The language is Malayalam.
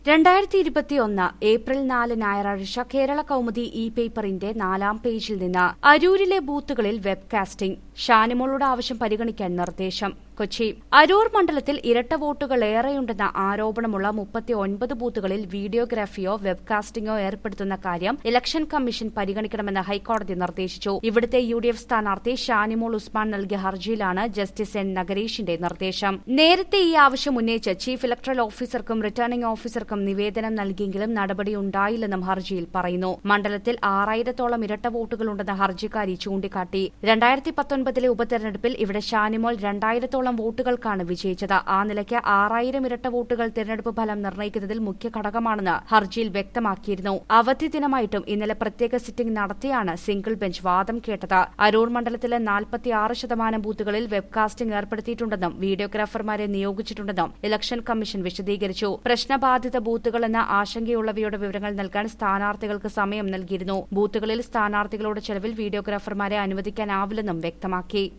രണ്ടായിരത്തി ഇരുപത്തിയൊന്ന് ഏപ്രിൽ നാല് ഞായറാഴ്ച കേരള കൗമുദി ഇ പേപ്പറിന്റെ നാലാം പേജിൽ നിന്ന് അരൂരിലെ ബൂത്തുകളിൽ വെബ്കാസ്റ്റിംഗ് ഷാനിമോളുടെ ആവശ്യം പരിഗണിക്കാൻ നിർദ്ദേശം കൊച്ചി അരൂർ മണ്ഡലത്തിൽ ഇരട്ട വോട്ടുകൾ ഏറെയുണ്ടെന്ന ആരോപണമുള്ള മുപ്പത്തി ഒൻപത് ബൂത്തുകളിൽ വീഡിയോഗ്രാഫിയോ വെബ്കാസ്റ്റിംഗോ ഏർപ്പെടുത്തുന്ന കാര്യം ഇലക്ഷൻ കമ്മീഷൻ പരിഗണിക്കണമെന്ന് ഹൈക്കോടതി നിർദ്ദേശിച്ചു ഇവിടുത്തെ യു ഡി എഫ് സ്ഥാനാർത്ഥി ഷാനിമോൾ ഉസ്മാൻ നൽകിയ ഹർജിയിലാണ് ജസ്റ്റിസ് എൻ നഗരേഷിന്റെ നിർദ്ദേശം നേരത്തെ ഈ ആവശ്യം ഉന്നയിച്ച് ചീഫ് ഇലക്ടറൽ ഓഫീസർക്കും റിട്ടേണിംഗ് ഓഫീസർക്കും നിവേദനം നൽകിയെങ്കിലും നടപടിയുണ്ടായില്ലെന്നും ഹർജിയിൽ പറയുന്നു മണ്ഡലത്തിൽ ആറായിരത്തോളം ഇരട്ട വോട്ടുകളുണ്ടെന്ന് ഹർജിക്കാരി ചൂണ്ടിക്കാട്ടി രണ്ടായിരത്തി പത്തൊൻപതിലെ ഉപതെരഞ്ഞെടുപ്പിൽ ഇവിടെ ഷാനിമോൾ രണ്ടായിരത്തോളം വോട്ടുകൾക്കാണ് വിജയിച്ചത് ആ നിലയ്ക്ക് ആറായിരം ഇരട്ട വോട്ടുകൾ തെരഞ്ഞെടുപ്പ് ഫലം നിർണ്ണയിക്കുന്നതിൽ മുഖ്യ ഘടകമാണെന്ന് ഹർജിയിൽ വ്യക്തമാക്കിയിരുന്നു അവധി ദിനമായിട്ടും ഇന്നലെ പ്രത്യേക സിറ്റിംഗ് നടത്തിയാണ് സിംഗിൾ ബെഞ്ച് വാദം കേട്ടത് അരൂർ മണ്ഡലത്തിലെ നാൽപ്പത്തിയാറ് ശതമാനം ബൂത്തുകളിൽ വെബ്കാസ്റ്റിംഗ് ഏർപ്പെടുത്തിയിട്ടുണ്ടെന്നും വീഡിയോഗ്രാഫർമാരെ നിയോഗിച്ചിട്ടുണ്ടെന്നും ഇലക്ഷൻ കമ്മീഷൻ വിശദീകരിച്ചു പ്രശ്നബാധിത ബൂത്തുകളെന്ന ആശങ്കയുള്ളവയുടെ വിവരങ്ങൾ നൽകാൻ സ്ഥാനാർത്ഥികൾക്ക് സമയം നൽകിയിരുന്നു ബൂത്തുകളിൽ സ്ഥാനാർത്ഥികളുടെ ചെലവിൽ വീഡിയോഗ്രാഫർമാരെ അനുവദിക്കാനാവില്ലെന്നും വ്യക്തമാക്കി